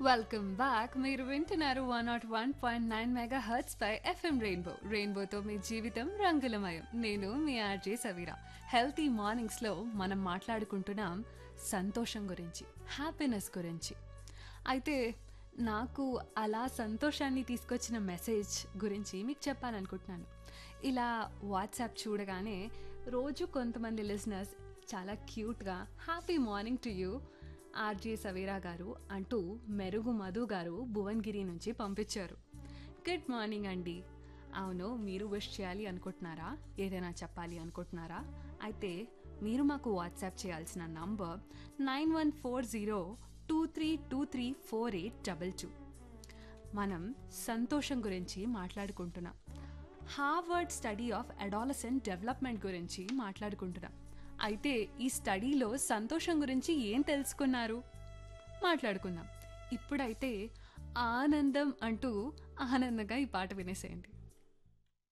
welcome back మీరు వింటున్నారు one nought one point nine megahertz పై ఎఫ్ఎం రెయిన్బో రెయిన్బోతో మీ జీవితం రంగులమయం నేను మీ ఆర్జే సవీరా హెల్తీ మార్నింగ్స్లో మనం మాట్లాడుకుంటున్నాం సంతోషం గురించి హ్యాపీనెస్ గురించి అయితే నాకు అలా సంతోషాన్ని తీసుకొచ్చిన మెసేజ్ గురించి మీకు చెప్పాలనుకుంటున్నాను ఇలా వాట్సాప్ చూడగానే రోజు కొంతమంది లిజనర్స్ చాలా క్యూట్గా happy morning to you RJ Saveera garu అంటూ మెరుగు మధు గారు భువన్గిరి నుంచి పంపించారు గుడ్ మార్నింగ్ అండి అవును మీరు విష్ చేయాలి అనుకుంటున్నారా ఏదైనా చెప్పాలి అనుకుంటున్నారా అయితే మీరు మాకు వాట్సాప్ చేయాల్సిన number nine one four zero two three two three four eight double two మనం సంతోషం గురించి మాట్లాడుకుంటున్నాం Harvard study of adolescent development గురించి మాట్లాడుకుంటున్నాం అయితే ఈ స్టడీలో సంతోషం గురించి ఏం తెలుసుకున్నారు మాట్లాడుకుందాం ఇప్పుడైతే ఆనందం అంటూ ఆనందంగా ఈ పాట వినేసేయండి